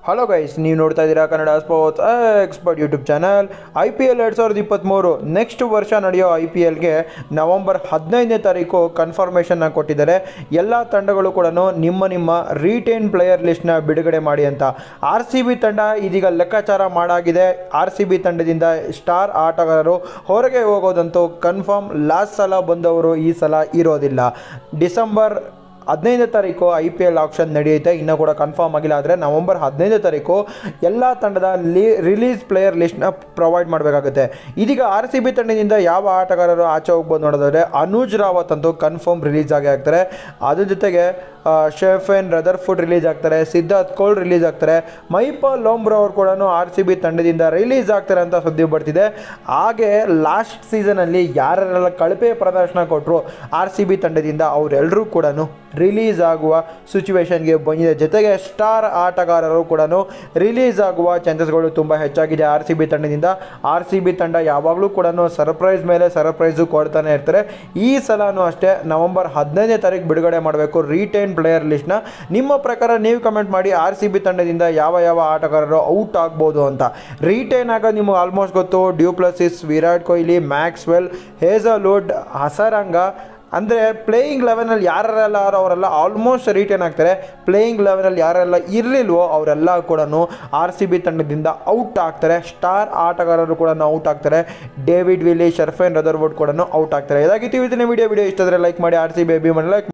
hello guys ನೀವು ನೋಡ್ತಾ ಇದ್ದೀರಾ Kannada sports expert YouTube channel I P L ಎರಡು ಸಾವಿರದ ಇಪ್ಪತ್ತ್ಮೂರು ನೆಕ್ಸ್ಟ್ ವರ್ಷ ನಡೆಯೋ ಐ ಪಿ ಎಲ್ಗೆ ನವಂಬರ್ ಹದಿನೈದನೇ ತಾರೀಕು ಕನ್ಫರ್ಮೇಷನ್ನ ಕೊಟ್ಟಿದ್ದಾರೆ ಎಲ್ಲ ತಂಡಗಳು ಕೂಡ ನಿಮ್ಮ ನಿಮ್ಮ ರೀಟೇನ್ ಪ್ಲೇಯರ್ ಲಿಸ್ಟ್ನ ಬಿಡುಗಡೆ ಮಾಡಿ ಅಂತ ಆರ್ ಸಿ ಬಿ ತಂಡ ಇದೀಗ ಲೆಕ್ಕಾಚಾರ ಮಾಡಾಗಿದೆ ಆರ್ ಸಿ ಬಿ ತಂಡದಿಂದ ಸ್ಟಾರ್ ಆಟಗಾರರು ಹೊರಗೆ ಹೋಗೋದಂತೂ ಕನ್ಫರ್ಮ್ ಲಾಸ್ಟ್ ಸಲ ಬಂದವರು ಈ ಸಲ ಇರೋದಿಲ್ಲ ಡಿಸೆಂಬರ್ ಹದಿನೈದನೇ ತಾರೀಕು ಐ ಪಿ ಎಲ್ ಆಪ್ಷನ್ ನಡೆಯುತ್ತೆ ಇನ್ನೂ ಕೂಡ ಕನ್ಫರ್ಮ್ ಆಗಿಲ್ಲ ಆದರೆ ನವಂಬರ್ ಹದಿನೈದನೇ ತಾರೀಕು ಎಲ್ಲ ತಂಡದ ಲಿ ರಿಲೀಸ್ ಪ್ಲೇಯರ್ ಲಿಸ್ಟ್ನ ಪ್ರೊವೈಡ್ ಮಾಡಬೇಕಾಗುತ್ತೆ ಇದೀಗ ಆರ್ ಸಿ ಬಿ ತಂಡದಿಂದ ಯಾವ ಆಟಗಾರರು ಆಚೆ ಹೋಗ್ಬೋದು ನೋಡೋದಾದ್ರೆ ಅನುಜ್ ರಾವತ್ ಅಂತೂ ಕನ್ಫರ್ಮ್ ರಿಲೀಸ್ ಆಗಿ ಆಗ್ತಾರೆ ಅದ್ರ ಜೊತೆಗೆ ಶೆಫೆನ್ ರದರ್ ಫುಡ್ ರಿಲೀಸ್ ಆಗ್ತಾರೆ ಸಿದ್ಧಾರ್ಥ್ ಕೋಲ್ ರಿಲೀಸ್ ಆಗ್ತಾರೆ ಮೈಪಾ ಲೋಂಬ್ರೋ ಅವರು ಕೂಡ ಆರ್ ಸಿ ಬಿ ತಂಡದಿಂದ ರಿಲೀಸ್ ಆಗ್ತಾರೆ ಅಂತ ಸುದ್ದಿ ಬರ್ತಿದೆ ಹಾಗೆ ಲಾಸ್ಟ್ ಸೀಸನಲ್ಲಿ ಯಾರೆಲ್ಲ ಕಳಪೆ ಪ್ರದರ್ಶನ ಕೊಟ್ಟರು ಆರ್ ಸಿ ಬಿ ತಂಡದಿಂದ ಅವರೆಲ್ಲರೂ ಕೂಡ ರಿಲೀಸ್ ಆಗುವ ಸಿಚುವೇಶನ್ಗೆ ಬಂದಿದೆ ಜೊತೆಗೆ ಸ್ಟಾರ್ ಆಟಗಾರರು ಕೂಡ ರಿಲೀಸ್ ಆಗುವ ಚಾನ್ಸಸ್ಗಳು ತುಂಬ ಹೆಚ್ಚಾಗಿದೆ ಆರ್ ಸಿ ಬಿ ತಂಡದಿಂದ ಆರ್ ಸಿ ಬಿ ತಂಡ ಯಾವಾಗಲೂ ಕೂಡ ಸರ್ಪ್ರೈಸ್ ಮೇಲೆ ಸರ್ಪ್ರೈಸು ಕೊಡ್ತಾನೆ ಇರ್ತಾರೆ ಈ ಸಲನೂ ಅಷ್ಟೇ ನವಂಬರ್ ಹದಿನೈದನೇ ತಾರೀಕು ಬಿಡುಗಡೆ ಮಾಡಬೇಕು ರೀಟೈನ್ ಪ್ಲೇಯರ್ ಲಿಸ್ಟ್ನ ನಿಮ್ಮ ಪ್ರಕಾರ ನೀವು ಕಮೆಂಟ್ ಮಾಡಿ ಆರ್ ಸಿ ಬಿ ತಂಡದಿಂದ ಯಾವ ಯಾವ ಆಟಗಾರರು ಔಟ್ ಆಗ್ಬೋದು ಅಂತ ರೀಟೈನ್ ಆಗೋದು ನಿಮಗೆ ಆಲ್ಮೋಸ್ಟ್ ಗೊತ್ತು du Plessis Virat Kohli Maxwell Hazlewood Hasaranga ಅಂದರೆ ಪ್ಲೇಯಿಂಗ್ ಲೆವೆನಲ್ಲಿ ಯಾರೆಲ್ಲ ಅವರೆಲ್ಲ ಆಲ್ಮೋಸ್ಟ್ ರಿಟರ್ನ್ ಆಗ್ತಾರೆ ಪ್ಲೇಯಿಂಗ್ ಲೆವೆನಲ್ಲಿ ಯಾರೆಲ್ಲ ಇರಲಿಲ್ವೋ ಅವರೆಲ್ಲ ಕೂಡ ಆರ್ ಸಿ ಬಿ ತಂಡದಿಂದ ಔಟ್ ಆಗ್ತಾರೆ ಸ್ಟಾರ್ ಆಟಗಾರರು ಕೂಡ ಔಟ್ ಆಗ್ತಾರೆ ಡೇವಿಡ್ ವಿಲಿ ಶರ್ಫೇನ್ ರದರ್ವುಡ್ ಕೂಡ ಔಟ್ ಆಗ್ತಾರೆ ಇದಾಗಿತ್ತು ಇವತ್ತಿನ ವಿಡಿಯೋ ವಿಡಿಯೋ ಇಷ್ಟ ಆದರೆ ಲೈಕ್ ಮಾಡಿ ಆರ್ ಸಿ ಬಿ ಅಭಿಮಾನಿ ಲೈಕ್